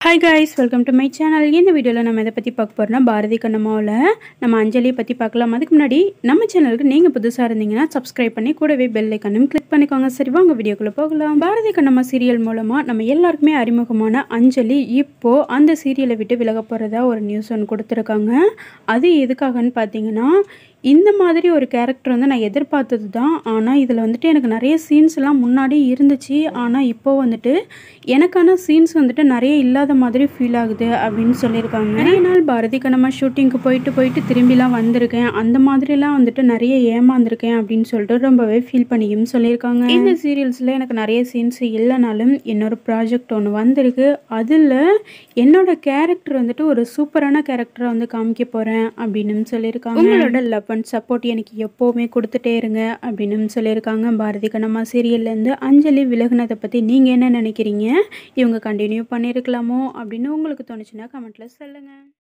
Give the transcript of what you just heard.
hi guys welcome to my channel இந்த வீடியோவில் நம்ம எதை பற்றி பார்க்க போகிறோம்னா பாரதி கண்ணம்மாவில் நம்ம அஞ்சலியை பற்றி பார்க்கலாம் அதுக்கு முன்னாடி நம்ம சேனலுக்கு நீங்கள் புதுசாக இருந்தீங்கன்னா சப்ஸ்கிரைப் பண்ணி கூடவே பெல் ஐக்கனும் கிளிக் பண்ணிக்கோங்க சரி வாங்க வீடியோக்குள்ளே போகலாம் பாரதி கண்ணம்மா சீரியல் மூலமாக நம்ம எல்லாருக்குமே அறிமுகமான அஞ்சலி இப்போது அந்த சீரியலை விட்டு விலக போகிறதா ஒரு நியூஸ் ஒன்று கொடுத்துருக்காங்க அது எதுக்காகன்னு பார்த்தீங்கன்னா இந்த மாதிரி ஒரு கேரக்டர் வந்து நான் எதிர்பார்த்தது தான் ஆனால் இதில் வந்துட்டு எனக்கு நிறைய சீன்ஸ் எல்லாம் முன்னாடி இருந்துச்சு ஆனால் இப்போ வந்துட்டு எனக்கான சீன்ஸ் வந்துட்டு நிறைய இல்லாத மாதிரி ஃபீல் ஆகுது அப்படின்னு சொல்லியிருக்காங்க நிறைய நாள் பாரதி கண்ணம்மா ஷூட்டிங்க்கு போயிட்டு போயிட்டு திரும்பிலாம் வந்திருக்கேன் அந்த மாதிரிலாம் வந்துட்டு நிறைய ஏமாந்துருக்கேன் அப்படின்னு சொல்லிட்டு ரொம்பவே ஃபீல் பண்ணியும் சொல்லியிருக்காங்க இந்த சீரியல்ஸில் எனக்கு நிறைய சீன்ஸ் இல்லைனாலும் என்னோட ப்ராஜெக்ட் ஒன்று வந்திருக்கு அதில் என்னோட கேரக்டர் வந்துட்டு ஒரு சூப்பரான கேரக்டரை வந்து காமிக்க போகிறேன் அப்படின்னு சொல்லியிருக்காங்க உங்களோட லவ் அண்ட் சப்போர்ட் எனக்கு எப்போவுமே கொடுத்துட்டே இருங்க அப்படின்னு சொல்லியிருக்காங்க பாரதி கண்ணம்மா சீரியல்லேருந்து அஞ்சலி விலகுனதை பற்றி நீங்கள் என்ன நினைக்கிறீங்க இவங்க கண்டினியூ பண்ணியிருக்கலாமோ அப்படின்னு உங்களுக்கு தோணுச்சுன்னா கமெண்ட்டில் சொல்லுங்கள்